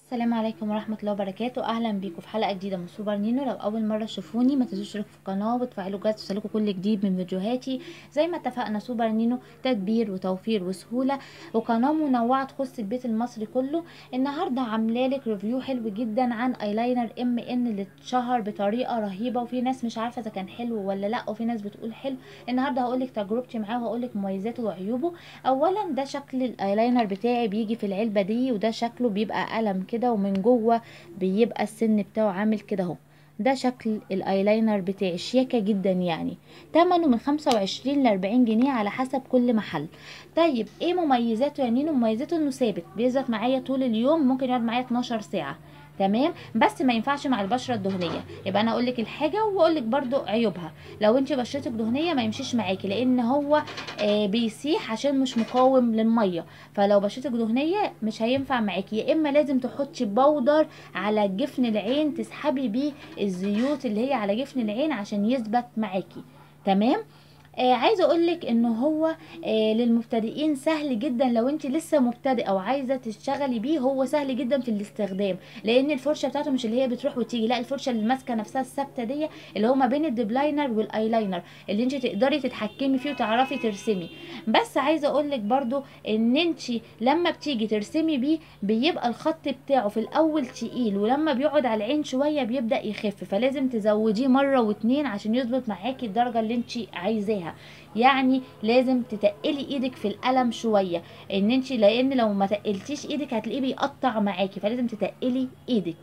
السلام عليكم ورحمة الله وبركاته أهلا بيكم في حلقة جديدة من سوبر نينو لو أول مرة تشوفوني ما تنسوش تشتركوا في القناة وتفعلوا الجرس توصلكوا كل جديد من فيديوهاتي زي ما اتفقنا سوبر نينو تدبير وتوفير وسهولة وقناة منوعة تخص البيت المصري كله النهاردة عاملالك ريفيو حلو جدا عن ايلاينر ام ان اللي اتشهر بطريقة رهيبة وفي ناس مش عارفة اذا كان حلو ولا لا وفي ناس بتقول حلو النهاردة هقولك تجربتي معاه وهقولك مميزاته وعيوبه اولا ده شكل الايلاينر بتاعي بيجي في العلبة دي وده شكله بيبقى قلم كده ومن جوه بيبقى السن بتاعه عامل كده اهو ده شكل الايلاينر بتاعي شياكة جدا يعني تمنه من خمسة وعشرين لاربعين جنيه على حسب كل محل طيب ايه مميزاته يعني إيه مميزاته انه ثابت بيثبت معايا طول اليوم ممكن يقعد معايا 12 ساعة تمام بس ما ينفعش مع البشره الدهنيه يبقى انا اقول لك الحاجه واقول لك برده عيوبها لو انت بشرتك دهنيه ما يمشيش معاكي لان هو آه بيسيح عشان مش مقاوم للميه فلو بشرتك دهنيه مش هينفع معاكي يا اما لازم تحطي بودر على جفن العين تسحبي بيه الزيوت اللي هي على جفن العين عشان يثبت معاكي تمام آه عايزه اقول لك ان هو آه للمبتدئين سهل جدا لو انت لسه مبتدئه وعايزه تشتغلي بيه هو سهل جدا في الاستخدام لان الفرشه بتاعته مش اللي هي بتروح وتيجي لا الفرشه اللي ماسكه نفسها الثابته دي اللي هو ما بين الدبلاينر والايلاينر اللي انت تقدري تتحكمي فيه وتعرفي ترسمي بس عايزه اقول لك برده ان انت لما بتيجي ترسمي بيه بيبقى الخط بتاعه في الاول تقيل ولما بيقعد على العين شويه بيبدا يخف فلازم تزوديه مره واتنين عشان يظبط معاكي الدرجه اللي انت عايزاها يعني لازم تتقلي ايدك في القلم شويه ان انت لان لو ما تقلتيش ايدك هتلاقيه بيقطع معاكي فلازم تتقلي ايدك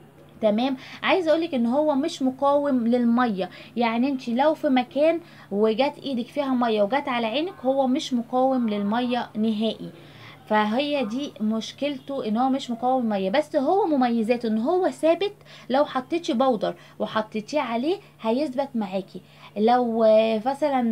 تمام عايزه اقولك ان هو مش مقاوم للميه يعني انت لو في مكان وجات ايدك فيها ميه وجات على عينك هو مش مقاوم للميه نهائي فهي دي مشكلته ان هو مش مقاوم ميه بس هو مميزاته ان هو ثابت لو حطيتي بودر وحطيتيه عليه هيثبت معاكي لو مثلا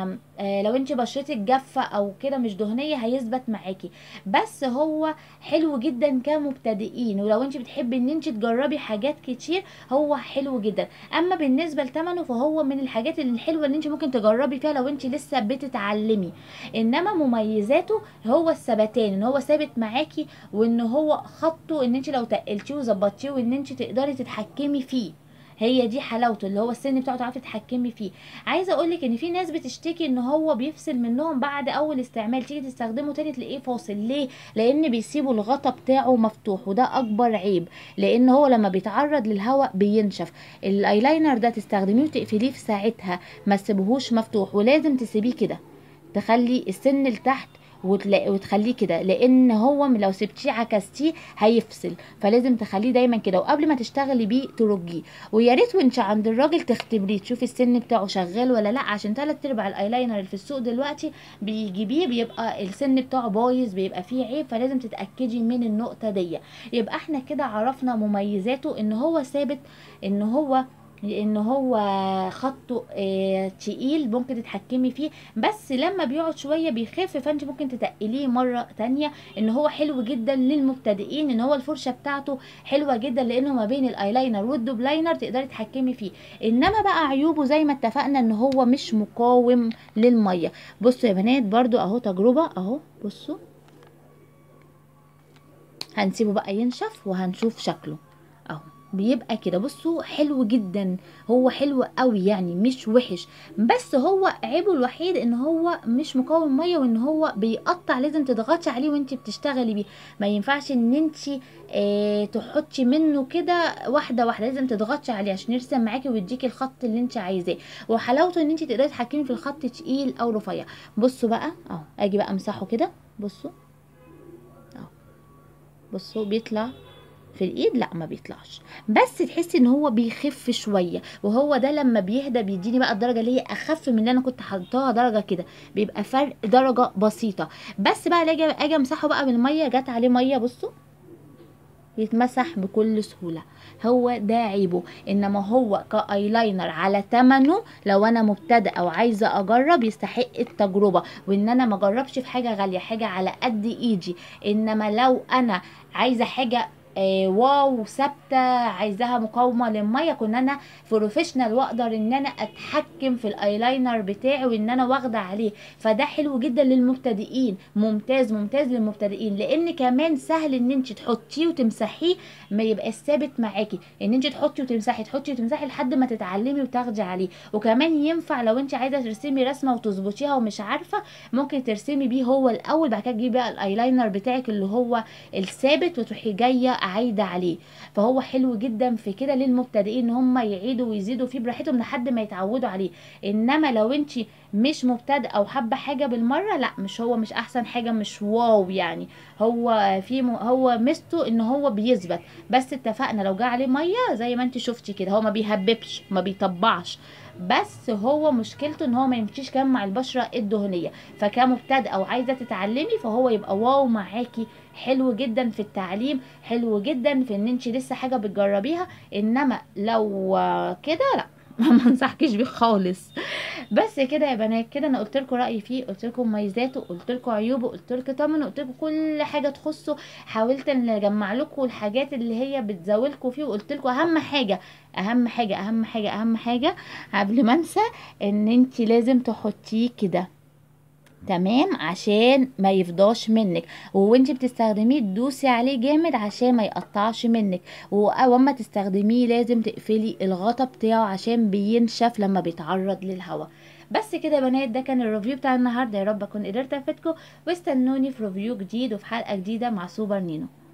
لو انت بشرتك جافه او كده مش دهنيه هيثبت معاكي بس هو حلو جدا كمبتدئين ولو انت بتحبي ان انت تجربي حاجات كتير هو حلو جدا اما بالنسبه لثمنه فهو من الحاجات الحلوه اللي انت ممكن تجربي فيها لو انت لسه بتتعلمي انما مميزاته هو الثباتان ان هو ثابت معاكي وان هو خطه ان انت لو تقلتيه وظبطتيه وان انت تقدري تتحكمي فيه هي دي حلاوته اللي هو السن بتاعه تعرفي تتحكمي فيه عايزه اقول لك ان في ناس بتشتكي ان هو بيفصل منهم بعد اول استعمال تيجي تستخدمه تاني تلاقيه فاصل ليه لان بيسيبوا الغطا بتاعه مفتوح وده اكبر عيب لان هو لما بيتعرض للهواء بينشف الايلاينر ده تستخدميه وتقفليه في ساعتها ما تسيبهوش مفتوح ولازم تسيبيه كده تخلي السن لتحت وتخليه كده لان هو لو سبتيه عكستيه هيفصل فلازم تخليه دايما كده وقبل ما تشتغلي بيه ترجيه ويا ريت وانت عند الراجل تختبريه تشوفي السن بتاعه شغال ولا لا عشان تلات ارباع الايلاينر اللي في السوق دلوقتي بيجيبيه بيبقى السن بتاعه بايظ بيبقى فيه عيب فلازم تتاكدي من النقطه دي يبقى احنا كده عرفنا مميزاته ان هو ثابت ان هو ان هو خطه اه تقيل ممكن تتحكمي فيه بس لما بيقعد شويه بيخف فانت ممكن تتقليه مره تانية ان هو حلو جدا للمبتدئين ان هو الفرشه بتاعته حلوه جدا لانه ما بين الايلاينر والدوبلاينر تقدري تتحكمي فيه انما بقى عيوبه زي ما اتفقنا ان هو مش مقاوم للميه بصوا يا بنات برضو اهو تجربه اهو بصوا هنسيبه بقى ينشف وهنشوف شكله اهو بيبقى كده بصوا حلو جدا هو حلو قوي يعني مش وحش بس هو عيبه الوحيد ان هو مش مقاوم ميه وان هو بيقطع لازم تضغطي عليه وانت بتشتغلي بيه ما ينفعش ان انت اه تحطي منه كده واحده واحده لازم تضغطي عليه عشان يرسم معاكي ويديكي الخط اللي انت عايزاه وحلاوته ان انت تقدري تتحكمي في الخط تقيل او رفيع بصوا بقى اهو اجي بقى امسحه كده بصوا اهو بصوا بيطلع في الايد لا ما بيطلعش بس تحسي ان هو بيخف شويه وهو ده لما بيهدى بيديني بقى الدرجه اللي هي اخف من اللي انا كنت حاطاها درجه كده بيبقى فرق درجه بسيطه بس بقى اجي اجي امسحه بقى بالميه جت عليه ميه بصوا يتمسح بكل سهولة هو ده عيبه انما هو كايلاينر على تمنه لو انا مبتدئه وعايزه اجرب يستحق التجربه وان انا ما اجربش في حاجه غاليه حاجه على قد ايدي انما لو انا عايزه حاجه آه واو ثابته عايزاها مقاومه للميه كون انا بروفيشنال واقدر ان انا اتحكم في الايلاينر بتاعي وان انا واخده عليه فده حلو جدا للمبتدئين ممتاز ممتاز للمبتدئين لان كمان سهل ان انت تحطيه وتمسحيه ما يبقاش ثابت معاكي ان انت تحطي وتمسحي تحطي وتمسحي لحد ما تتعلمي وتاخدي عليه وكمان ينفع لو انت عايزه ترسمي رسمه وتظبطيها ومش عارفه ممكن ترسمي بيه هو الاول بعد كده تجيبي بقى الايلاينر بتاعك اللي هو الثابت وتروحي جايه عايده عليه فهو حلو جدا في كده للمبتدئين ان هم يعيدوا ويزيدوا فيه براحتهم لحد ما يتعودوا عليه انما لو انت مش مبتدئ او حابه حاجه بالمره لا مش هو مش احسن حاجه مش واو يعني هو في م... هو ميزته ان هو بيثبت بس اتفقنا لو جه عليه ميه زي ما انت شفتي كده هو ما بيهببش ما بيطبعش بس هو مشكلته ان هو ما يمشيش كمان مع البشره الدهنيه فكمبتدئه او عايزه تتعلمي فهو يبقى واو معاكي حلو جدا في التعليم حلو جدا في ان انت لسه حاجه بتجربيها انما لو كده لا ما انصحكش بيه خالص بس كده يا بنات كده انا قلت لكم رايي فيه قلت لكم مميزاته قلت لكم عيوبه قلت لكم طمنه قلت لكم كل حاجه تخصه حاولت ان اجمع لكم الحاجات اللي هي بتزاولكم فيه وقلت لكم اهم حاجه اهم حاجه اهم حاجه اهم حاجه قبل ما انسى ان انت لازم تحطيه كده تمام عشان ما يفضاش منك وانت بتستخدميه تدوسي عليه جامد عشان ما يقطعش منك واما تستخدميه لازم تقفلي الغطا بتاعه عشان بينشف لما بيتعرض للهواء بس كده يا بنات ده كان الريفيو بتاع النهارده يا رب اكون قدرت افيدكم واستنوني في ريفيو جديد وفي حلقه جديده مع سوبر نينو